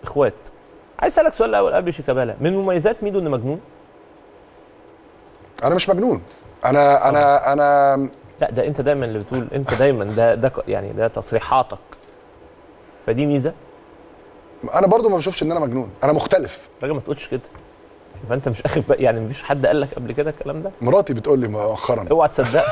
اخوات عايز اسالك سؤال الاول قبل شيكابالا من مميزات ميدو انه مجنون انا مش مجنون انا انا انا لا ده انت دايما اللي بتقول انت دايما ده ده ك- يعني ده تصريحاتك فدي ميزه انا برضو ما بشوفش ان انا مجنون انا مختلف راجل ما تقولش كده فانت مش اخد بقى يعني مفيش حد قال لك قبل كده الكلام ده مراتي بتقول لي مؤخرا اوعى تصدق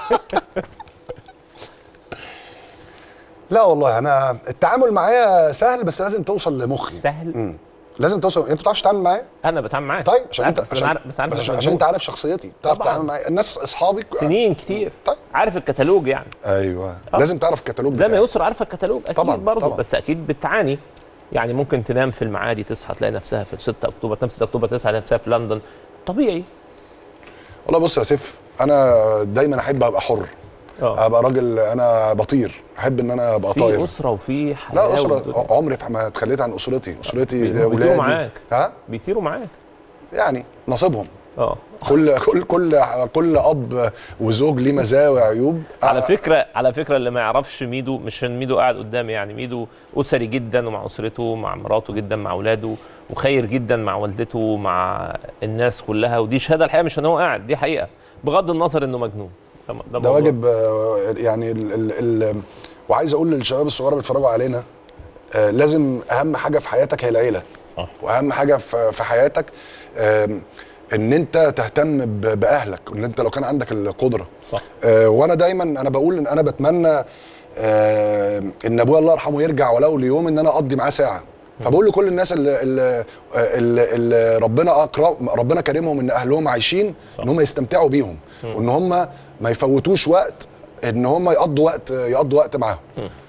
لا والله انا التعامل معايا سهل بس لازم توصل لمخي سهل مم. لازم توصل انت بتعرفش تتعامل معايا انا بتعامل معاك طيب عشان انت عارف- بس عشان, أنا عارف- بس عارف بس إنك عشان, عشان مجنون. انت عارف شخصيتي بتعرف طبعاً. تتعامل معايا الناس اصحابي سنين كتير طيب عارف الكتالوج يعني ايوه آه. لازم تعرف الكتالوج زي ما بتاعي. يسر عارفه الكتالوج اكيد طبعاً، برضه طبعاً. بس اكيد بتعاني يعني ممكن تنام في المعادي تصحى تلاقي نفسها في 6 اكتوبر تنام 6 اكتوبر تصحى تلاقي نفسها في لندن طبيعي والله بص يا سيف انا دايما احب ابقى حر اه ابقى راجل انا بطير احب ان انا ابقى في طاير اسره وفي حياه لا اسره والدنيا. عمري ما اتخليت عن اسرتي اسرتي بيطيروا اولادي معاك. ها بيطيروا معاك يعني نصيبهم اه كل كل كل كل اب وزوج ليه مزايا وعيوب على آه، فكره على فكره اللي ما يعرفش ميدو مش عشان ميدو قاعد قدامي يعني ميدو اسري جدا ومع اسرته مع مراته جدا مع اولاده وخير جدا مع والدته مع الناس كلها ودي شهاده الحقيقه مش ان هو قاعد دي حقيقه بغض النظر انه مجنون ده, ده موضوع. واجب آه، يعني ال ال ال وعايز اقول للشباب الصغيره اللي بيتفرجوا علينا آه، لازم اهم حاجه في حياتك هي العيله صح واهم حاجه في في حياتك آم، ان انت تهتم ب- باهلك ان انت لو كان عندك القدره صح آه، وانا دايما انا بقول ان انا بتمنى آه، ان ابويا الله يرحمه يرجع ولو ليوم ان انا اقضي معاه ساعه فبقول لكل الناس اللي, اللي, اللي, اللي ربنا اكرم ربنا كرمهم ان اهلهم عايشين صح. ان هم يستمتعوا بيهم وان هم ما يفوتوش وقت ان هم يقضوا وقت يقضوا وقت معاهم